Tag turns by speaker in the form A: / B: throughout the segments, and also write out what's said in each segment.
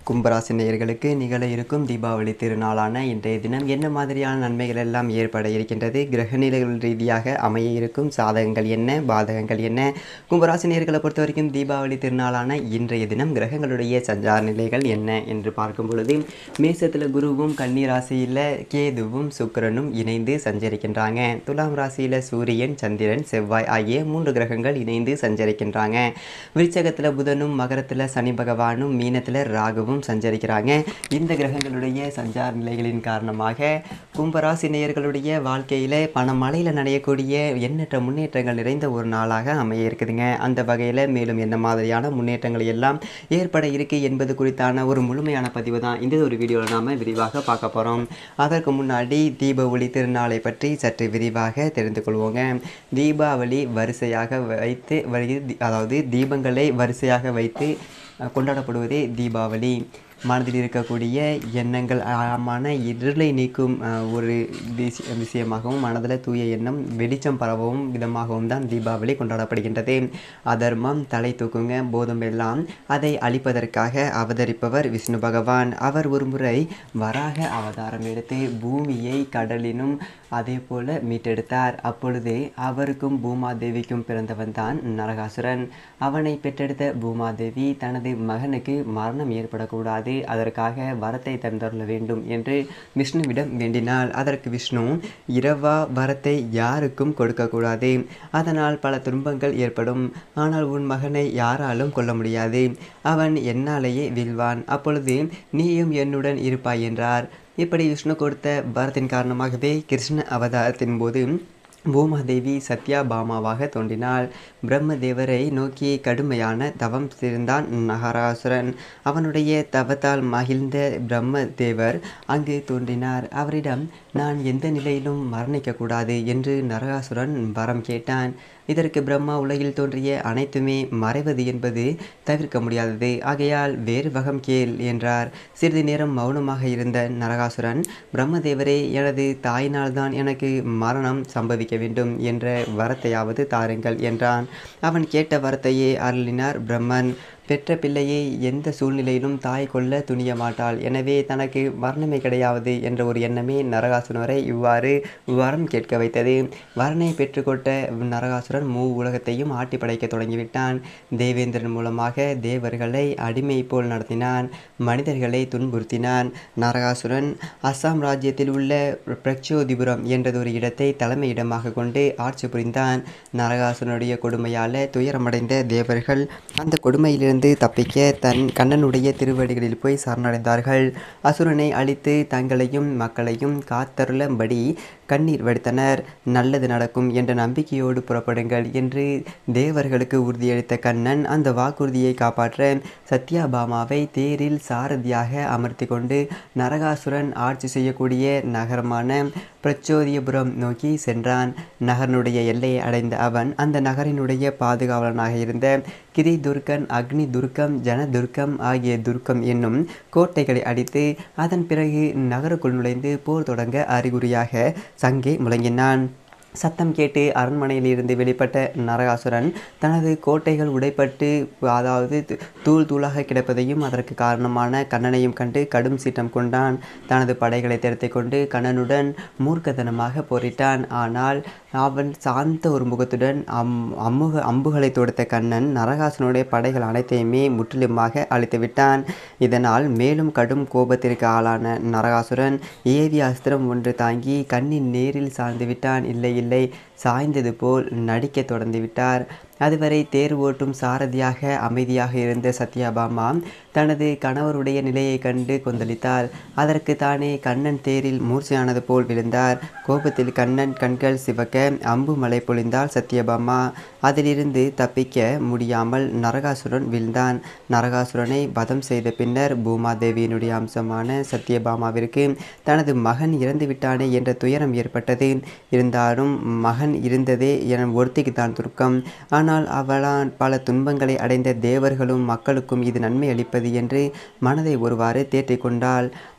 A: கும்பராசி நேயர்களுக்கு நிகழ இருக்கும் தீபாவளி திருநாளான இன்றைய தினம் என்ன மாதிரியான நன்மைகள் எல்லாம் ஏற்பட இருக்கின்றது கிரகநிலைகள் ரீதியாக அமைய இருக்கும் சாதகங்கள் என்ன பாதகங்கள் என்ன கும்பராசி நேயர்களை பொறுத்த வரைக்கும் தீபாவளி திருநாளான இன்றைய தினம் கிரகங்களுடைய சஞ்சார நிலைகள் என்ன என்று பார்க்கும் பொழுது மேசத்தில் குருவும் கன்னி ராசியில் கேதுவும் சுக்கிரனும் இணைந்து சஞ்சரிக்கின்றாங்க துலாம் ராசியில் சூரியன் சந்திரன் செவ்வாய் ஆகிய மூன்று கிரகங்கள் இணைந்து சஞ்சரிக்கின்றாங்க விருச்சகத்தில் புதனும் மகரத்தில் சனி பகவானும் மீனத்தில் ராகுவும் சஞ்சரிக்கிறாங்க இந்த கிரகங்களுடைய சஞ்சார நிலைகளின் காரணமாக கும்பராசி நேயர்களுடைய வாழ்க்கையில் பணமழையில் நடையக்கூடிய எண்ணற்ற முன்னேற்றங்கள் நிறைந்த ஒரு நாளாக அமைய இருக்குதுங்க அந்த வகையில் மேலும் என்ன மாதிரியான முன்னேற்றங்கள் எல்லாம் ஏற்பட இருக்கு என்பது குறித்தான ஒரு முழுமையான பதிவு தான் இந்த ஒரு வீடியோவில் நாம் விரிவாக பார்க்க போகிறோம் அதற்கு முன்னாடி தீப ஒளி திருநாளை பற்றி சற்று விரிவாக தெரிந்து கொள்வோங்க தீபாவளி வரிசையாக வைத்து வரி அதாவது தீபங்களை வரிசையாக வைத்து அஹ், கொண்டாடப்படுவதே தீபாவளி மனதில் இருக்கக்கூடிய எண்ணங்கள் ஆழமான இருளை நீக்கும் அஹ், ஒரு விஷ- விஷயமாகவும் மனதில் தூய எண்ணம் வெளிச்சம் பரவவும் விதமாகவும் தான் தீபாவளி கொண்டாடப்படுகின்றது அதர்மம் தலை தூக்குங்க போதும் எல்லாம் அதை அழிப்பதற்காக அவதரிப்பவர் விஷ்ணு பகவான் அவர் ஒருமுறை வராக அவதாரம் எடுத்து பூமியை கடலினும் அதே போல மீட்டெடுத்தார் அப்பொழுது அவருக்கும் பூமாதேவிக்கும் பிறந்தவன் தான் நரகாசுரன் அவனை பெற்றெடுத்த பூமாதேவி தனது மகனுக்கு மரணம் ஏற்படக்கூடாது அதற்காக வரத்தை தந்தருள வேண்டும் என்று விஷ்ணுவிடம் வேண்டினாள் அதற்கு விஷ்ணு இரவா வரத்தை யாருக்கும் கொடுக்கக்கூடாது அதனால் பல துன்பங்கள் ஏற்படும் ஆனால் உன் மகனை யாராலும் கொல்ல முடியாது அவன் என்னாலேயே வீழ்வான் அப்பொழுது நீயும் என்னுடன் இருப்பாய் என்றார் இப்படி விஷ்ணு கொடுத்த வரத்தின் காரணமாகவே கிருஷ்ண அவதாரத்தின் போது பூமாதேவி சத்யாபாமாவாக தோன்றினாள் பிரம்மதேவரை நோக்கி கடுமையான தவம் செய்தான் நகராசுரன் அவனுடைய தவத்தால் மகிழ்ந்த பிரம்மதேவர் அங்கு தோன்றினார் அவரிடம் நான் எந்த நிலையிலும் மரணிக்கக்கூடாது என்று நரகாசுரன் வரம் கேட்டான் இதற்கு பிரம்மா உலகில் தோன்றிய அனைத்துமே மறைவது என்பது தவிர்க்க முடியாதது ஆகையால் வேறு வகம் கேள் என்றார் சிறிது நேரம் மௌனமாக இருந்த நரகாசுரன் பிரம்மதேவரே எனது தாயினால்தான் எனக்கு மரணம் சம்பவிக்க வேண்டும் என்ற வரத்தையாவது தாருங்கள் என்றான் அவன் கேட்ட வரத்தையே அருளினார் பிரம்மன் பெற்ற பிள்ளையை எந்த சூழ்நிலையிலும் தாய் கொல்ல துணிய மாட்டாள் எனவே தனக்கு மரணமே கிடையாது என்ற ஒரு எண்ணமே நரகாசுரரை இவ்வாறு வரம் கேட்க வைத்தது வரனை பெற்றுக்கொண்ட நரகாசுரன் மூ உலகத்தையும் ஆட்டி படைக்க தொடங்கிவிட்டான் தேவேந்திரன் மூலமாக தேவர்களை அடிமை போல் நடத்தினான் மனிதர்களை துன்புறுத்தினான் நரகாசுரன் அஸ்ஸாம் ராஜ்யத்தில் உள்ள பிரச்சோதிபுரம் என்றதொரு இடத்தை தலைமையிடமாக கொண்டு ஆட்சி புரிந்தான் நரகாசுரனுடைய கொடுமையால் துயரமடைந்த தேவர்கள் அந்த கொடுமையிலிருந்து தப்பிக்க தன் கண்ணனுடைய திருவடிகளில் போய் சரணடைந்தார்கள் அசுரனை அழித்து தங்களையும் மக்களையும் காத்தருளும்படி கண்ணீர் வடித்தனர் நல்லது நடக்கும் என்ற நம்பிக்கையோடு புறப்படுங்கள் என்று தேவர்களுக்கு உறுதியளித்த கண்ணன் அந்த வாக்குறுதியை காப்பாற்ற சத்யாபாமாவை தேரில் சாரதியாக அமர்த்தி கொண்டு நரகாசுரன் ஆட்சி செய்யக்கூடிய நகரமான பிரச்சோதியபுரம் நோக்கி சென்றான் நகரனுடைய எல்லையை அடைந்த அவன் அந்த நகரினுடைய பாதுகாவலனாக இருந்த கிரி துர்க்கன் அக்னி துர்க்கம் ஜன துர்க்கம் ஆகிய துர்க்கம் என்னும் கோட்டைகளை அடித்து அதன் பிறகு நகருக்குள் நுழைந்து போர் தொடங்க அறிகுறியாக சங்கே முழங்கினான் சத்தம் கேட்டு அரண்மனையில் இருந்து வெளிப்பட்ட நரகாசுரன் தனது கோட்டைகள் உடைப்பட்டு அதாவது து- தூள் தூளாக கிடப்பதையும் அதற்கு காரணமான கண்ணனையும் கண்டு கடும் சீற்றம் கொண்டான் தனது படைகளை திரட்டிக் கொண்டு கண்ணனுடன் மூர்க்கத்தனமாக போரிட்டான் ஆனால் அவன் சாந்த ஒரு முகத்துடன் அம் அம்முக அம்புகளை தொடுத்த கண்ணன் நரகாசுரனுடைய படைகள் அனைத்தையுமே முற்றிலுமாக அழித்து விட்டான் இதனால் மேலும் கடும் கோபத்திற்கு ஆளான நரகாசுரன் ஏவிய அஸ்திரம் ஒன்று தாங்கி கண்ணின் நேரில் சாய்ந்து விட்டான் இல்லை இல்லை சாய்ந்தது போல் நடிக்க தொடர்ந்து விட்டார் அதுவரை தேர் ஓட்டும் சாரதியாக அமைதியாக இருந்த சத்யாபாமா தனது கணவருடைய நிலையை கண்டு கொந்தளித்தாள் அதற்கு தானே கண்ணன் தேரில் மூர்ச்சையானது போல் விழுந்தார் கோபத்தில் கண்ணன் கண்கள் சிவக்க அம்பு மழை பொழிந்தாள் சத்யபாமா அதிலிருந்து தப்பிக்க முடியாமல் நரகாசுரன் வீழ்ந்தான் நரகாசுரனை வதம் செய்த பின்னர் பூமாதேவியினுடைய அம்சமான சத்யபாமாவிற்கு தனது மகன் இறந்து விட்டானே என்ற துயரம் ஏற்பட்டது இருந்தாலும் மகன் இருந்ததே என ஒருத்திக்கு தான் துர்க்கம் ஆனால் அவளால் பல துன்பங்களை அடைந்த தேவர்களும் மக்களுக்கும் இது நன்மை அளிப்பது என்று மனதை ஒருவாறு தேற்றிக் கொண்டாள்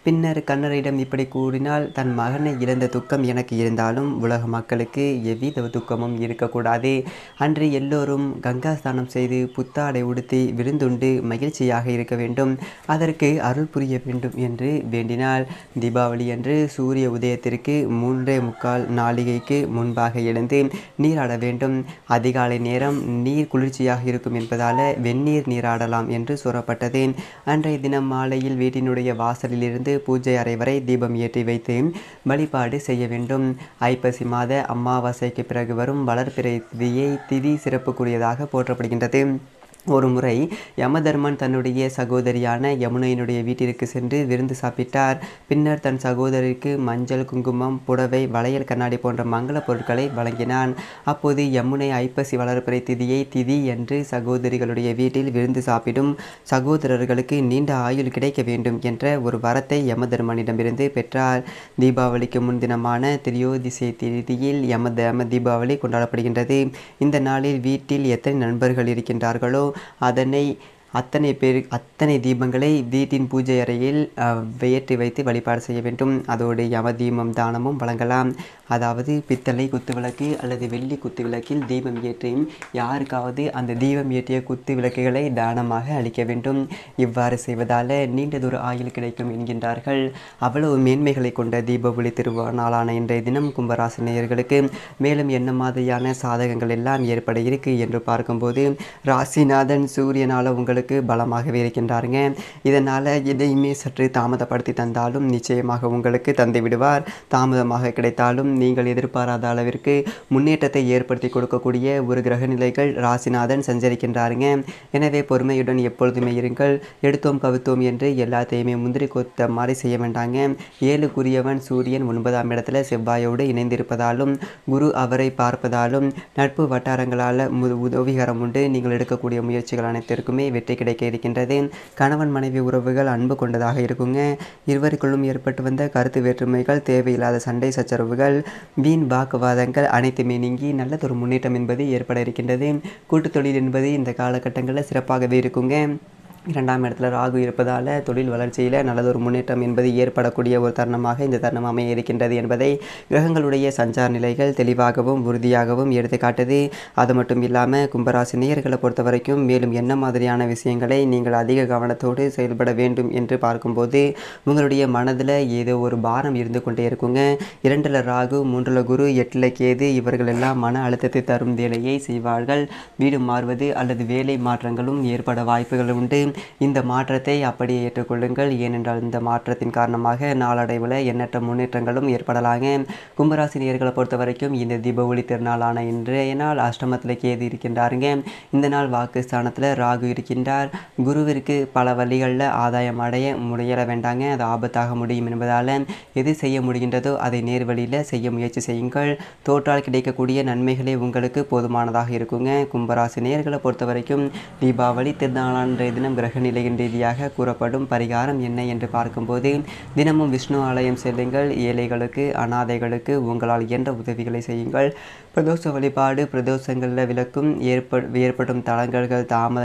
A: பின்னர் கண்ணரிடம் இப்படி கூறினால் தன் மகனை இழந்த துக்கம் எனக்கு இருந்தாலும் உலக மக்களுக்கு எவ்வித துக்கமும் இருக்கக்கூடாது அன்று எல்லோரும் கங்கா ஸ்நானம் செய்து புத்தாடை உடுத்தி விருந்துண்டு மகிழ்ச்சியாக இருக்க வேண்டும் அதற்கு அருள் புரிய வேண்டும் என்று வேண்டினாள் தீபாவளி அன்று சூரிய உதயத்திற்கு மூன்றே முக்கால் நாளிகைக்கு முன்பாக எழுந்து நீராட வேண்டும் அதிகாலை நேரம் நீர் குளிர்ச்சியாக இருக்கும் என்பதால வெந்நீர் நீராடலாம் என்று கூறப்பட்டது அன்றைய தினம் மாலையில் வீட்டினுடைய வாசலிலிருந்து பூஜை அறை வரை தீபம் ஏற்றி வைத்து வழிபாடு செய்ய வேண்டும் ஐப்பசி மாத அமாவாசைக்கு பிறகு வரும் வளர்பிறை திதியை திதி சிறப்புக்குரியதாக போற்றப்படுகின்றது ஒரு முறை யமதர்மன் தன்னுடைய சகோதரியான யமுனையினுடைய வீட்டிற்கு சென்று விருந்து சாப்பிட்டார் பின்னர் தன் சகோதரிக்கு மஞ்சள் குங்குமம் புடவை வளையல் கண்ணாடி போன்ற மங்கள பொருட்களை வழங்கினான் அப்போது யமுனை ஐப்பசி வளர்பிறை திதியை திதி என்று சகோதரிகளுடைய வீட்டில் விருந்து சாப்பிடும் சகோதரர்களுக்கு நீண்ட ஆயுள் கிடைக்க வேண்டும் என்ற ஒரு வரத்தை யமதர்மனிடமிருந்து பெற்றார் தீபாவளிக்கு முன்தினமான திரியோதிசை திதியில் யம யம தீபாவளி கொண்டாடப்படுகின்றது இந்த நாளில் வீட்டில் எத்தனை நண்பர்கள் இருக்கின்றார்களோ அதனை அத்தனை பேர் அத்தனை தீபங்களை வீட்டின் பூஜை அறையில் அஹ், ஏற்றி வைத்து வழிபாடு செய்ய வேண்டும் அதோடு யம தீபம் தானமும் வழங்கலாம் அதாவது பித்தளை குத்துவிளக்கு அல்லது வெள்ளி குத்துவிளக்கில் தீபம் ஏற்றி யாருக்காவது அந்த தீபம் ஏற்றிய குத்து விளக்குகளை தானமாக அளிக்க வேண்டும் இவ்வாறு செய்வதால் நீண்டதொரு ஆயுள் கிடைக்கும் என்கின்றார்கள் அவ்வளவு மேன்மைகளை கொண்ட தீபாவளி திருநாளான இன்றைய தினம் கும்பராசி நேயர்களுக்கு மேலும் என்ன மாதிரியான சாதகங்கள் எல்லாம் ஏற்பட இருக்கு என்று பார்க்கும்போது ராசிநாதன் சூரியனால் உங்களுக்கு பலமாகவே இருக்கின்றாருங்க இதனால் எதையுமே சற்று தாமதப்படுத்தி தந்தாலும் நிச்சயமாக உங்களுக்கு தந்து விடுவார் தாமதமாக கிடைத்தாலும் நீங்கள் எதிர்பாராத அளவிற்கு முன்னேற்றத்தை ஏற்படுத்தி கொடுக்கக்கூடிய ஒரு கிரக நிலைகள் ராசிநாதன் சஞ்சரிக்கின்றாருங்க எனவே பொறுமையுடன் எப்பொழுதுமே இருங்கள் எடுத்தோம் கவித்தோம் என்று எல்லாத்தையுமே முந்திரி கொத்த மாதிரி செய்ய வேண்டாங்க ஏழுக்குரியவன் சூரியன் ஒன்பதாம் இடத்துல செவ்வாயோடு இணைந்திருப்பதாலும் குரு அவரை பார்ப்பதாலும் நட்பு வட்டாரங்களால் மு- உதவிகரம் உண்டு நீங்கள் எடுக்கக்கூடிய முயற்சிகள் அனைத்திற்குமே வெற்றி கிடைக்க இருக்கின்றது கணவன் மனைவி உறவுகள் அன்பு கொண்டதாக இருக்குங்க இருவருக்குள்ளும் ஏற்பட்டு வந்த கருத்து வேற்றுமைகள் தேவையில்லாத சண்டை சச்சரவுகள் வீண் வாக்குவாதங்கள் அனைத்துமே நீங்கி நல்லதொரு முன்னேற்றம் என்பது ஏற்பட இருக்கின்றது கூட்டுத் தொழில் என்பது இந்த காலகட்டங்களில் சிறப்பாகவே இருக்குங்க இரண்டாம் இடத்துல ராகு இருப்பதால் தொழில் வளர்ச்சியில் நல்லதொரு முன்னேற்றம் என்பது ஏற்படக்கூடிய ஒரு தருணமாக இந்த தருணம் அமைய இருக்கின்றது என்பதை கிரகங்களுடைய சஞ்சார நிலைகள் தெளிவாகவும் உறுதியாகவும் எடுத்து காட்டுது அது மட்டும் இல்லாமல் கும்பராசி நேயர்களை பொறுத்த வரைக்கும் மேலும் என்ன மாதிரியான விஷயங்களை நீங்கள் அதிக கவனத்தோடு செயல்பட வேண்டும் என்று பார்க்கும்போது உங்களுடைய மனதில் ஏதோ ஒரு பாரம் இருந்து கொண்டே இருக்குங்க இரண்டில் ராகு மூன்றில் குரு எட்டில் கேது இவர்கள் எல்லாம் மன அழுத்தத்தை தரும் வேலையை செய்வார்கள் வீடு மாறுவது அல்லது வேலை மாற்றங்களும் ஏற்பட வாய்ப்புகள் உண்டு இந்த மாற்றத்தை அப்படியே ஏற்றுக்கொள்ளுங்கள் ஏனென்றால் இந்த மாற்றத்தின் காரணமாக நாளடைவில் எண்ணற்ற முன்னேற்றங்களும் ஏற்படலாங்க கும்பராசி நேயர்களை பொறுத்த வரைக்கும் இந்த தீபாவளி திருநாளான இன்றைய நாள் அஷ்டமத்தில் கேது இருக்கின்றாருங்க இந்த நாள் வாக்குஸ்தானத்தில் ராகு இருக்கின்றார் குருவிற்கு பல வழிகளில் ஆதாயம் அடைய முயல வேண்டாங்க அது ஆபத்தாக முடியும் என்பதால் எது செய்ய முடிகின்றதோ அதை நேர் வழியில் செய்ய முயற்சி செய்யுங்கள் தோற்றால் கிடைக்கக்கூடிய நன்மைகளே உங்களுக்கு போதுமானதாக இருக்குங்க கும்பராசி நேயர்களை பொறுத்த வரைக்கும் தீபாவளி திருநாளான்றைய தினம் கிரக நிலையின் ரீதியாக கூறப்படும் பரிகாரம் என்ன என்று பார்க்கும்போது தினமும் விஷ்ணு ஆலயம் செல்லுங்கள் ஏழைகளுக்கு அனாதைகளுக்கு உங்களால் இயன்ற உதவிகளை செய்யுங்கள் பிரதோஷ வழிபாடு பிரதோஷங்களில் விளக்கும் ஏற்ப ஏற்படும் தளங்கல்கள் தாமத